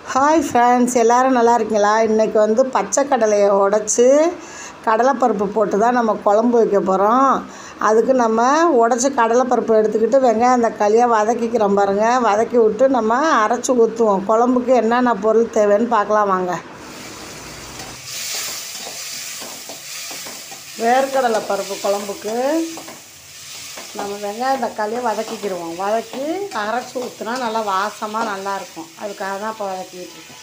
hi friends எல்லோரும் நல்லா இருக்கீங்களா இன்றைக்கி வந்து பச்சை கடலையை உடச்சி கடலைப்பருப்பு போட்டு தான் நம்ம குழம்பு வைக்க போகிறோம் அதுக்கு நம்ம உடச்சி கடலைப்பருப்பு எடுத்துக்கிட்டு வெங்காயம் தக்காளியாக வதக்கிக்கிறோம் பாருங்கள் வதக்கி விட்டு நம்ம அரைச்சி ஊற்றுவோம் குழம்புக்கு என்னென்ன பொருள் தேவைன்னு பார்க்கலாம் வாங்க வேர்க்கடலை பருப்பு குழம்புக்கு நம்ம வெங்காயம் தக்காளியை வதக்கிக்கிடுவோம் வதக்கி அரைச்சி ஊற்றினா நல்லா வாசமாக நல்லாயிருக்கும் அதுக்காக தான் இப்போ வதக்கிட்டு இருக்கேன்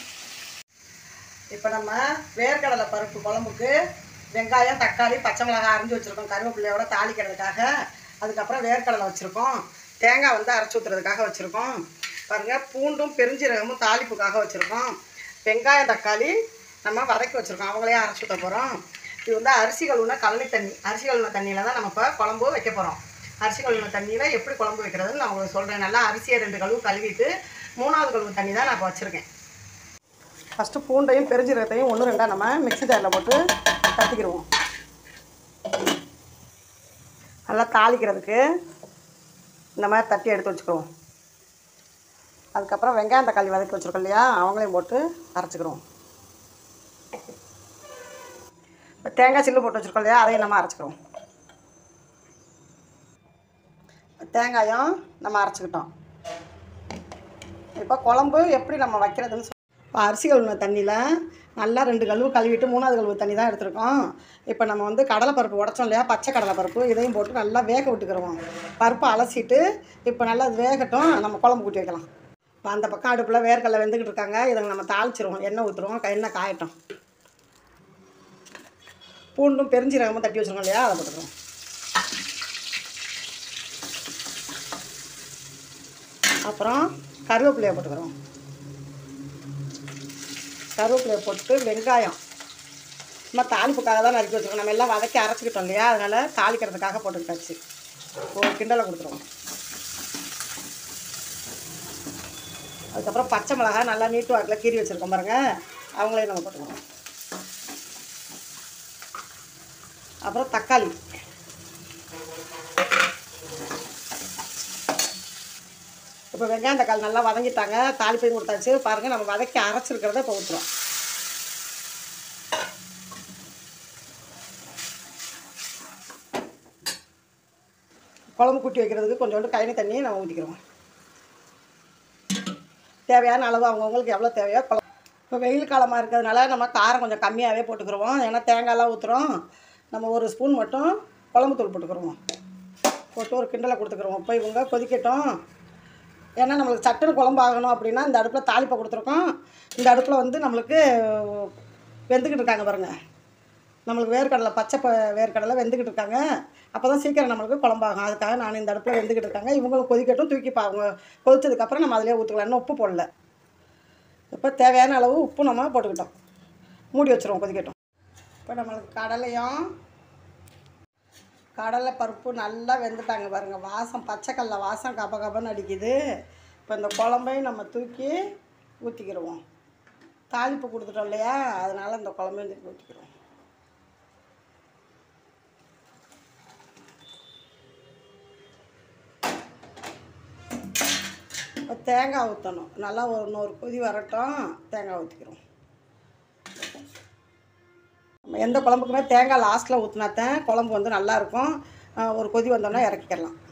இப்போ நம்ம வேர்க்கடலை பருப்பு குழம்புக்கு வெங்காயம் தக்காளி பச்சை மிளகாய் அரைஞ்சி வச்சுருக்கோம் கருவேப்பிள்ளையோட தாளிக்கிறதுக்காக அதுக்கப்புறம் வேர்க்கடலை வச்சுருக்கோம் தேங்காய் வந்து அரைச்சி ஊற்றுறதுக்காக வச்சுருக்கோம் பாருங்கள் பூண்டும் பெருஞ்சீரகமும் தாளிப்புக்காக வச்சுருக்கோம் வெங்காயம் தக்காளி நம்ம வதக்கி வச்சுருக்கோம் அவங்களே அரைச்சி ஊற்ற போகிறோம் இது வந்து அரிசி கழுவுன கழனி தண்ணி அரிசி கழுவுன தண்ணியில் தான் நம்ம இப்போ குழம்பு வைக்க போகிறோம் அரிசி கழுவுன தண்ணியில் எப்படி குழம்பு வைக்கிறதுன்னு நான் உங்களுக்கு சொல்கிறேன் நல்லா அரிசியை ரெண்டு கழுவு கழுவிட்டு மூணாவது கழுவு தண்ணி தான் நான் இப்போ வச்சுருக்கேன் ஃபஸ்ட்டு பூண்டையும் பெருஞ்சீரகத்தையும் ஒன்று ரெண்டாக நம்ம மிக்ஸி ஜாரில் போட்டு தட்டிக்கிடுவோம் நல்லா தாளிக்கிறதுக்கு இந்த மாதிரி தட்டி எடுத்து வச்சுக்கிடுவோம் அதுக்கப்புறம் வெங்காயம் தக்காளி வதக்கி வச்சுருக்கோம் இல்லையா அவங்களையும் போட்டு அரைச்சிக்கிறோம் இப்போ தேங்காய் சில்லு போட்டு வச்சுருக்கோம் இல்லையா அதையும் நம்ம அரைச்சிக்கிறோம் தேங்காயும் நம்ம அரைச்சிக்கிட்டோம் இப்போ குழம்பு எப்படி நம்ம வைக்கிறதுன்னு சொல் இப்போ அரிசி கழுவுன தண்ணியில் நல்லா ரெண்டு கழுவு கழுவிட்டு மூணாவது கழுவு தண்ணி தான் எடுத்துருக்கோம் இப்போ நம்ம வந்து கடலைப்பருப்பு உடச்சோம் இல்லையா பச்சை கடலைப்பருப்பு இதையும் போட்டு நல்லா வேக விட்டுக்கிறோம் பருப்பை அலசிட்டு இப்போ நல்லா அது வேகட்டும் நம்ம குழம்பு கூட்டி வைக்கலாம் இப்போ அந்த பக்கம் அடுப்பில் வேர்க்கடலை வெந்துக்கிட்டு இருக்காங்க இதை நம்ம தாளிச்சிருவோம் எண்ணெய் ஊற்றுருவோம் எண்ணெய் காயட்டும் பூண்டும் பெருஞ்சீரகமும் தட்டி வச்சுருக்கோம் இல்லையா அதை போட்டுக்கிறோம் அப்புறம் கருவேப்பிலையை போட்டுக்கிறோம் கருவேப்பிலையை போட்டு வெங்காயம் சும்மா தாளிப்புக்காக தான் நறுக்கி வச்சுருக்கோம் நம்ம எல்லாம் வதக்கி அரைச்சிக்கிட்டோம் இல்லையா அதனால் தாளிக்கிறதுக்காக போட்டுக்கிட்டாச்சு ஒரு கிண்டலை கொடுத்துருவோம் அதுக்கப்புறம் பச்சை மிளகாய் நல்லா நீட்டு வாக்கில் கீறி வச்சுருக்கோம் பாருங்கள் அவங்களையும் நம்ம போட்டுக்கிறோம் அப்புறம் தக்காளி இப்போ வெங்காயம் தக்காளி நல்லா வதங்கிட்டாங்க தாளிப்பையும் கொடுத்தாச்சு பாருங்கள் நம்ம வதக்கி அரைச்சிருக்கிறத இப்போ ஊற்றுறோம் குழம்பு கூட்டி வைக்கிறதுக்கு கொஞ்சோண்டு கழனி தண்ணியை நம்ம ஊற்றிக்கிறோம் தேவையான அளவு அவங்கவுங்களுக்கு எவ்வளோ தேவையோ குழம்பு இப்போ வெயில் காலமாக இருக்கிறதுனால நம்ம காரம் கொஞ்சம் கம்மியாகவே போட்டுக்கிறோம் ஏன்னா தேங்காய்லாம் ஊற்றுறோம் நம்ம ஒரு ஸ்பூன் மட்டும் குழம்பு தூள் போட்டுக்கிறோம் போட்டு ஒரு கிண்டலை கொடுத்துக்கிறோம் இப்போ இவங்க கொதிக்கட்டும் ஏன்னா நம்மளுக்கு சட்டுன்னு குழம்பு ஆகணும் அப்படின்னா இந்த அடுப்பில் தாளிப்பை கொடுத்துருக்கோம் இந்த அடுப்பில் வந்து நம்மளுக்கு வெந்துக்கிட்டு இருக்காங்க பாருங்கள் நம்மளுக்கு வேர்க்கடலை பச்சை ப வேர்க்கடலை வெந்துக்கிட்டு இருக்காங்க அப்போ தான் சீக்கிரம் நம்மளுக்கு குழம்பாகும் அதுக்காக நான் இந்த அடுப்பில் வெந்துக்கிட்டு இருக்காங்க இவங்களும் கொதிக்கட்டும் தூக்கி பாங்க கொதிச்சதுக்கப்புறம் நம்ம அதிலே ஊற்றுக்கலாம் இன்னும் உப்பு போடல இப்போ தேவையான அளவு உப்பு நம்ம போட்டுக்கிட்டோம் மூடி வச்சுருவோம் கொதிக்கட்டும் இப்போ நம்மளுக்கு கடலையும் கடலை பருப்பு நல்லா வெந்துட்டாங்க பாருங்கள் வாசம் பச்சைக்கடல வாசம் கப கபன்னு அடிக்குது இப்போ இந்த குழம்பையும் நம்ம தூக்கி ஊற்றிக்கிடுவோம் தாளிப்பு கொடுத்துட்டோம் இல்லையா அதனால் இந்த குழம்பையும் தூக்கி ஊற்றிக்கிறோம் இப்போ தேங்காய் ஊற்றணும் நல்லா ஒரு நூறு கொதி வரட்டும் தேங்காய் ஊற்றிக்கிறோம் நம்ம எந்த குழம்புக்குமே தேங்காய் லாஸ்ட்டில் ஊற்றினாத்தான் குழம்பு வந்து நல்லாயிருக்கும் ஒரு கொதி வந்தோடனே இறக்கிக்கலாம்